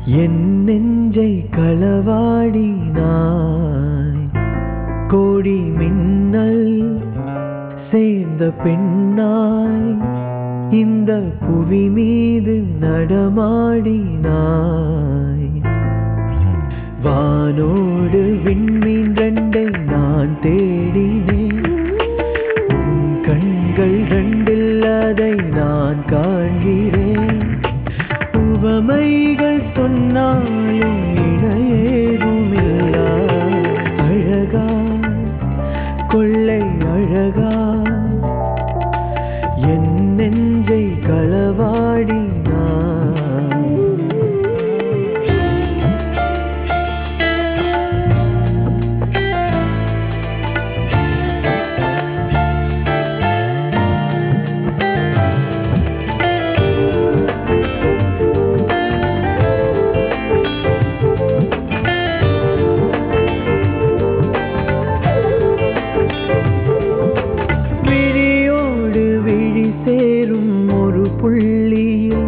என் நெஞ்சை களவாடினாய் கோடி மின்னல் சேர்ந்த பெண்ணாய் இந்த புவி மீது நடமாடினாய் வானோடு விண்மீன் ரெண்டை நான் தேடினேன் உன் கண்கள் ரெண்டில் அதை நான் காண்கிறேன் உவமைகள் சொன்னாலும் இணையேதுமில்லா அழகா கொள்ளை அழகா என் நெஞ்சை களவாடினாய் விழியோடு விழி சேரும் ஒரு புள்ளியில்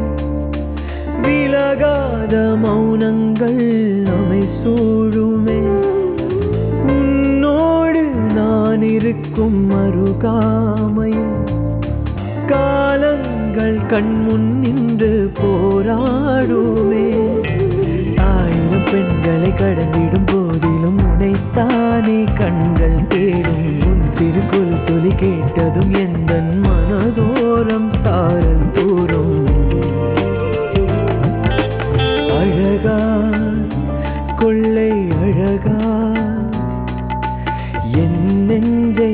விலகாத மௌனங்கள் நம்மை சூழுமே உன்னோடு நான் இருக்கும் அருகாமையில் காலங்கள் கண்முன் நின்று போராடுமே ஆயிரம் பெண்களை கடந்திடும் போதிலும் உனைத்தானே கண்கள் தேடும் உன் திருக்குள் துளி கேட்டதும் எந்த மனதோரம் சாரல் தூரும் அழகா கொள்ளை அழகா என் நெஞ்சை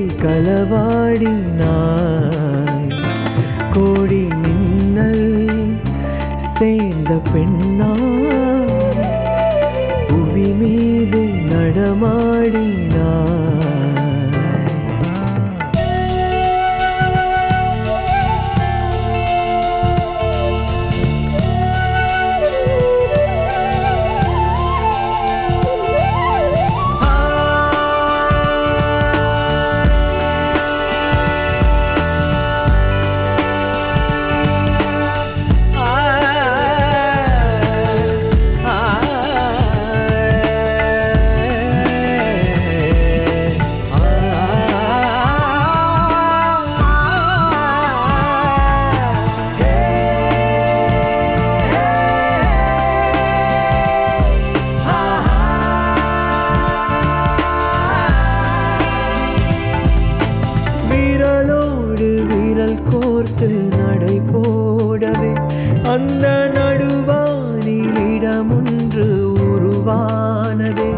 களவாடினாய் கோடி மின்னல் சேர்ந்த பெண்ணாய் புவி மீது நடமாடினாய் விரலோடு விரல் கோர்த்து நடை போடவே அந்த நடுவானில் இடமொன்று உருவானதே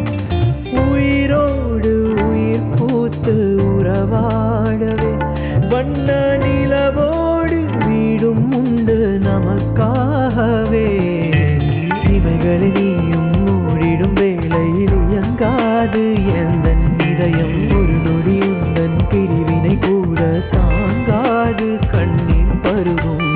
உயிரோடு உயிர் பூத்து உறவாடவே வண்ண நிலவோடு வீடும் உண்டு நமக்காகவே இவைகளை நீயும் மூடிடும் வேளையில் இயங்காது எந்த இதயம் ஒரு நொடி உந்தன் பிரிவினை கூட தாங்காது கண்ணீர் பருகும்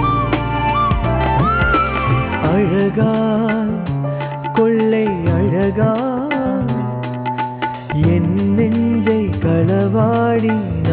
அழகா கொள்ளை அழகா என் நெஞ்சை களவாடி